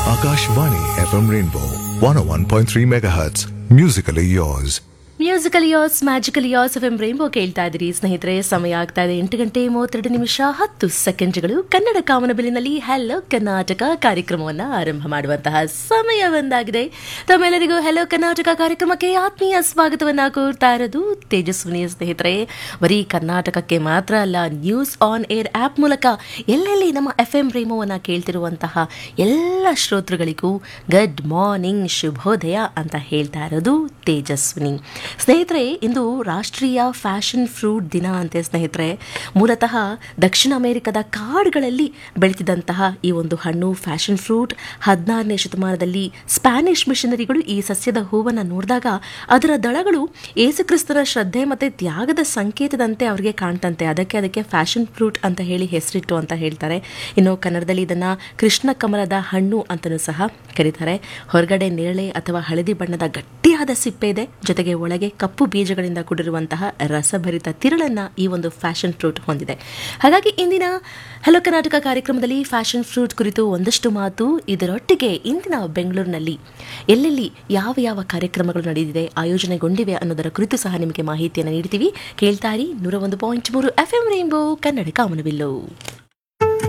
Akashvani FM Rainbow 101.3 MHz. Musically yours. Musical yours magical yours F M rainbow ಕೇಳ್ತಾ ಇದ್ದೀರಿ ಸ್ನೇಹಿತರೆ ಸಮಯ ಆಗ್ತಾ ಇದೆ ಎಂಟು ಗಂಟೆ ಮೂವತ್ತೆರಡು ನಿಮಿಷ ಹತ್ತು ಸೆಕೆಂಡ್ಗಳು ಕನ್ನಡ ಕಾಮನಬಿಲಿನಲ್ಲಿ ಹಲೋ ಕರ್ನಾಟಕ ಕಾರ್ಯಕ್ರಮವನ್ನು ಆರಂಭ ಮಾಡುವಂತಹ ಸಮಯ ಬಂದಾಗಿದೆ ತಮ್ಮೆಲ್ಲರಿಗೂ ಹಲೋ ಕರ್ನಾಟಕ ಕಾರ್ಯಕ್ರಮಕ್ಕೆ ಆತ್ಮೀಯ ಸ್ವಾಗತವನ್ನ ಕೋರ್ತಾ ಇರೋದು ತೇಜಸ್ವಿನಿ ಸ್ನೇಹಿತರೆ ಬರೀ ಕರ್ನಾಟಕಕ್ಕೆ ಮಾತ್ರ ಅಲ್ಲ ನ್ಯೂಸ್ ಆನ್ ಏರ್ ಆಪ್ ಮೂಲಕ ಎಲ್ಲೆಲ್ಲಿ ನಮ್ಮ ಎಫ್ ಎಂ ರೇಮೋವನ್ನ ಕೇಳ್ತಿರುವಂತಹ ಎಲ್ಲ ಶ್ರೋತೃಗಳಿಗೂ ಗುಡ್ ಮಾರ್ನಿಂಗ್ ಶುಭೋದಯ ಅಂತ ಹೇಳ್ತಾ ಇರೋದು ತೇಜಸ್ವಿನಿ ಸ್ನೇಹಿತರೆ ಇಂದು ರಾಷ್ಟ್ರೀಯ ಫ್ಯಾಷನ್ ಫ್ರೂಟ್ ದಿನ ಅಂತೆ ಸ್ನೇಹಿತರೆ ಮೂಲತಃ ದಕ್ಷಿಣ ಅಮೆರಿಕದ ಕಾಡುಗಳಲ್ಲಿ ಬೆಳೆತಿದ್ದಂತಹ ಈ ಒಂದು ಹಣ್ಣು ಫ್ಯಾಷನ್ ಫ್ರೂಟ್ ಹದಿನಾರನೇ ಶತಮಾನದಲ್ಲಿ ಸ್ಪ್ಯಾನಿಷ್ ಮಿಷನರಿಗಳು ಈ ಸಸ್ಯದ ಹೂವನ್ನು ನೋಡಿದಾಗ ಅದರ ದಳಗಳು ಏಸುಕ್ರಿಸ್ತನ ಶ್ರದ್ಧೆ ಮತ್ತು ತ್ಯಾಗದ ಸಂಕೇತದಂತೆ ಅವರಿಗೆ ಕಾಣ್ತಂತೆ ಅದಕ್ಕೆ ಅದಕ್ಕೆ ಫ್ಯಾಷನ್ ಫ್ರೂಟ್ ಅಂತ ಹೇಳಿ ಹೆಸರಿಟ್ಟು ಅಂತ ಹೇಳ್ತಾರೆ ಇನ್ನು ಕನ್ನಡದಲ್ಲಿ ಇದನ್ನು ಕೃಷ್ಣ ಕಮಲದ ಹಣ್ಣು ಅಂತಲೂ ಸಹ ಕರೀತಾರೆ ಹೊರಗಡೆ ನೇರಳೆ ಅಥವಾ ಹಳದಿ ಬಣ್ಣದ ಗಟ್ಟಿಯಾದ ಸಿಪ್ಪೆ ಇದೆ ಜೊತೆಗೆ ಒಳಗೆ ಕಪ್ಪು ಬೀಜಗಳಿಂದ ಕೂಡಿರುವಂತಹ ರಸಭರಿತ ತಿರುಳನ್ನ ಈ ಒಂದು ಫ್ಯಾಷನ್ ಫ್ರೂಟ್ ಹೊಂದಿದೆ ಹಾಗಾಗಿ ಇಂದಿನ ಹಲೋ ಕರ್ನಾಟಕ ಕಾರ್ಯಕ್ರಮದಲ್ಲಿ ಫ್ಯಾಷನ್ ಫ್ರೂಟ್ ಕುರಿತು ಒಂದಷ್ಟು ಮಾತು ಇದರೊಟ್ಟಿಗೆ ಇಂದಿನ ಬೆಂಗಳೂರಿನಲ್ಲಿ ಎಲ್ಲೆಲ್ಲಿ ಯಾವ ಯಾವ ಕಾರ್ಯಕ್ರಮಗಳು ನಡೆದಿದೆ ಆಯೋಜನೆಗೊಂಡಿವೆ ಅನ್ನೋದರ ಕುರಿತು ಸಹ ನಿಮಗೆ ಮಾಹಿತಿಯನ್ನು ನೀಡ್ತೀವಿ ಕೇಳ್ತಾರಿ ನೂರ ಒಂದು ಪಾಯಿಂಟ್ ಮೂರು ಎಫ್ ಎಂ ರೈನ್ಬೋ ಕನ್ನಡ ಕಾಮನಬಿಲ್ಲು